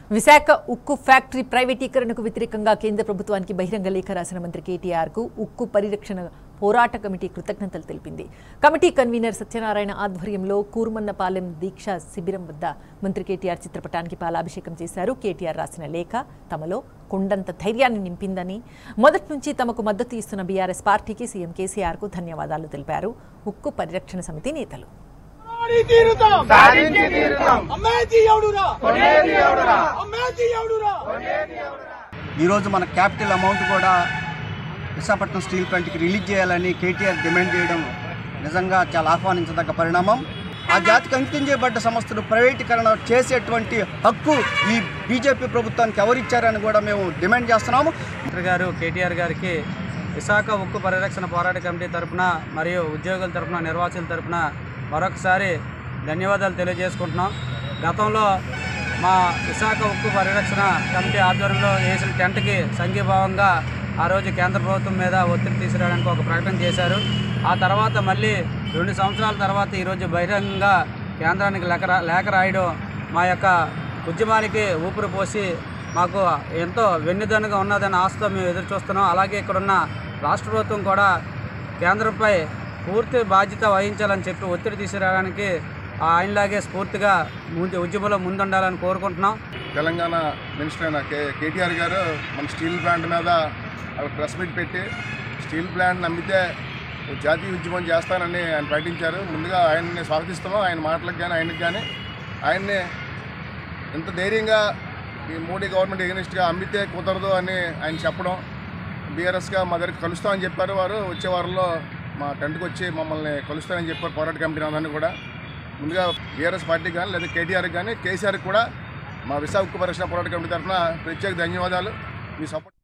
విశాఖ ఉక్కు ఫ్యాక్టరీ ప్రైవేటీకరణకు వ్యతిరేకంగా కేంద్ర ప్రభుత్వానికి బహిరంగ లేఖ రాసిన మంత్రి కేటీఆర్ కు ఉక్కు పరిరక్షణ పోరాట కమిటీ కృతజ్ఞతలు తెలిపింది కమిటీ కన్వీనర్ సత్యనారాయణ ఆధ్వర్యంలో కూర్మన్నపాలెం దీక్ష శిబిరం వద్ద మంత్రి కేటీఆర్ చిత్రపటానికి పాలాభిషేకం చేశారు కేటీఆర్ రాసిన లేఖ తమలో కొండంత ధైర్యాన్ని నింపిందని మొదటి నుంచి తమకు మద్దతు ఇస్తున్న బీఆర్ఎస్ పార్టీకి సీఎం కేసీఆర్ కు ధన్యవాదాలు తెలిపారు ఉక్కు పరిరక్షణ సమితి నేతలు సాధించి తీరుతాం సాధించి తీరుతాం అమ్మేజీ ఎవడురా కొనేది ఎవడురా అమ్మేజీ ఎవడురా ఈరోజు మన క్యాపిటల్ అమౌంట్ కూడా విశాఖపట్నం స్టీల్ ప్లాంట్కి రిలీజ్ చేయాలని కేటీఆర్ డిమాండ్ చేయడం నిజంగా చాలా ఆహ్వానించదగ్గ పరిణామం ఆ జాతికి అంకితం చేయబడ్డ సంస్థలు ప్రైవేటీకరణ చేసేటువంటి హక్కు ఈ బీజేపీ ప్రభుత్వానికి ఎవరిచ్చారని కూడా మేము డిమాండ్ చేస్తున్నాము మంత్రి గారు కేటీఆర్ గారికి విశాఖ ఉక్కు పరిరక్షణ పోరాట కమిటీ తరపున మరియు ఉద్యోగుల తరపున నిర్వాచుల తరపున మరొకసారి ధన్యవాదాలు తెలియజేసుకుంటున్నాం గతంలో మా విశాఖ ఉక్కు పరిరక్షణ కమిటీ ఆధ్వర్యంలో వేసిన టెంట్కి సంఘీభావంగా ఆ రోజు కేంద్ర ప్రభుత్వం మీద ఒత్తిడి తీసుకురావడానికి ఒక ప్రకటన చేశారు ఆ తర్వాత మళ్ళీ రెండు సంవత్సరాల తర్వాత ఈరోజు బహిరంగంగా కేంద్రానికి లేఖ రా- లేఖ రాయడం మా యొక్క ఉద్యమానికి ఊపిరి పోసి మాకు ఎంతో వెన్నుదన్నుగా ఉన్నదని ఆశతో మేము ఎదురు చూస్తున్నాం అలాగే ఇక్కడున్న రాష్ట్ర ప్రభుత్వం కూడా కేంద్రంపై పూర్తి బాధ్యత వహించాలని చెప్పి ఒత్తిడి తీసుకురావడానికి ఆయనలాగే స్ఫూర్తిగా ముందు ఉద్యమంలో ముందుండాలని కోరుకుంటున్నాం తెలంగాణ మినిస్టర్ అయిన కే కేటీఆర్ గారు మన స్టీల్ ప్లాంట్ మీద ఒక ప్రెస్ మీట్ పెట్టి స్టీల్ ప్లాంట్ నమ్మితే జాతీయ ఉద్యమం చేస్తానని ఆయన ప్రకటించారు ముందుగా ఆయన్ని స్వాగతిస్తున్నాం ఆయన మాటలకు కానీ ఆయనకి కానీ ఆయన్ని ఇంత ధైర్యంగా ఈ మోడీ గవర్నమెంట్ ఎగనిస్ట్గా అమ్మితే కుదరదు అని ఆయన చెప్పడం బీఆర్ఎస్గా మా దగ్గరికి కలుస్తామని చెప్పారు వారు వచ్చే వారంలో మా టెంట్కి వచ్చి మమ్మల్ని కలుస్తామని చెప్పారు పోరాట కమిటీ అందరినీ కూడా ముందుగా బీఆర్ఎస్ పార్టీ కానీ లేదా కేటీఆర్కి కానీ కేసీఆర్కి కూడా మా విశాఖ ఉక్కు పరిరక్షణ పోరాట కమిటీ తరఫున ప్రత్యేక ధన్యవాదాలు మీ సపోర్ట్